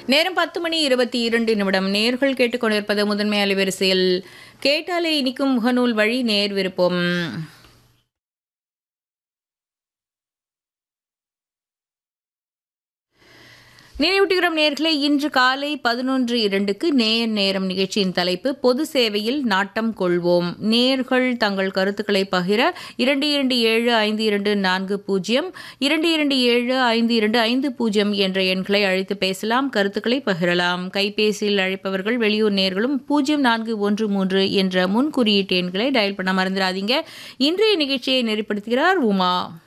நேரம் பத்து மணி இருபத்தி இரண்டு நிமிடம் நேர்கள் கேட்டுக்கொண்டிருப்பது முதன்மை அலைவரிசையில் கேட்டாலே இனிக்கும் முகநூல் வழி நேர் விருப்பம் நினைவூட்டுகிறோம் நேர்களே இன்று காலை பதினொன்று இரண்டுக்கு நேர் நேரம் நிகழ்ச்சியின் தலைப்பு பொது சேவையில் நாட்டம் கொள்வோம் நேர்கள் தங்கள் கருத்துக்களை பகிர இரண்டு இரண்டு ஏழு ஐந்து இரண்டு நான்கு பூஜ்ஜியம் இரண்டு இரண்டு ஏழு ஐந்து இரண்டு ஐந்து பூஜ்ஜியம் என்ற எண்களை அழைத்து பேசலாம் கருத்துக்களை பகிரலாம் கைபேசியில் அழைப்பவர்கள் வெளியூர் நேர்களும் பூஜ்ஜியம் நான்கு ஒன்று மூன்று என்ற முன் குறியீட்டு எண்களை டயல் பண்ண மறந்துடாதீங்க இன்றைய நிகழ்ச்சியை நெறிப்படுத்துகிறார் உமா